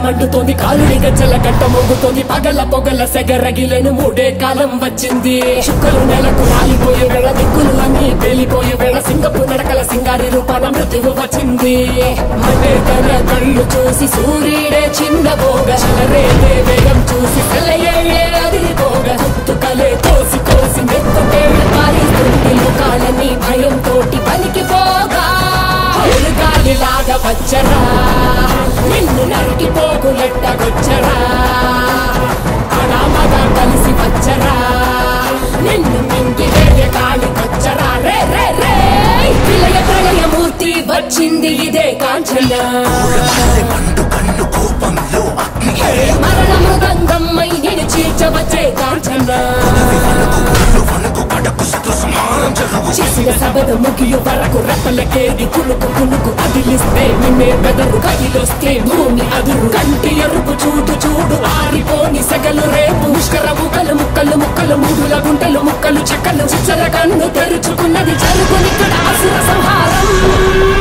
మండుతోంది కాలుడి గజ్జల గట్ట మోగుతోంది పగల పొగల సెగరగిలేను మూడే కాలం వచ్చింది చుక్కలు నెలకు రాలిపోయే వేళ దిక్కులు అన్ని పేలిపోయే వేళ సింగపు నడకల సింగారి రూపాన మృత్యువు వచ్చింది మనే తన కళ్ళు చూసి సూర్యుడే చిన్న బోగ చలరేగే వేగం చూసి సెలయ్యే అదిరిపోగ కలే కోసి కోసి మెత్తుకేళ్ళ పారిస్తుంది లోకాలని భయం తోటి పనికి పోగా గాలిలాగా వచ్చరా నిన్ను నరికి పోగులెట్టగొచ్చరా అనామగా కలిసి వచ్చరా నిన్ను మింగి వేరే కాలికొచ్చరా రే రే రే విలయ ప్రళయమూర్తి వచ్చింది ఇదే కాంచన కండు కండు కోపంలో అగ్ని మరణ మృదంగమ్మై నేను చీల్చవచ్చే కాంచన వణుకు వణుకు కడకు శత్రు సంహారం జరుగు చేసిన సబద ముగియు వరకు రెప్పలకేది కులుకు కులుకు అదిలిస్తే నిన్నే బెదరు కదిలొస్తే భూమి అదురు కంటి ఎరుపు చూడు చూడు ఆరిపోని సెగలు రేపు ముష్కర ముక్కలు ముక్కలు ముక్కలు మూడుల గుంటలు ముక్కలు చెక్కలు చిచ్చర కన్ను తెరుచుకున్నది జరుగునిక్కడ అసుర సంహారం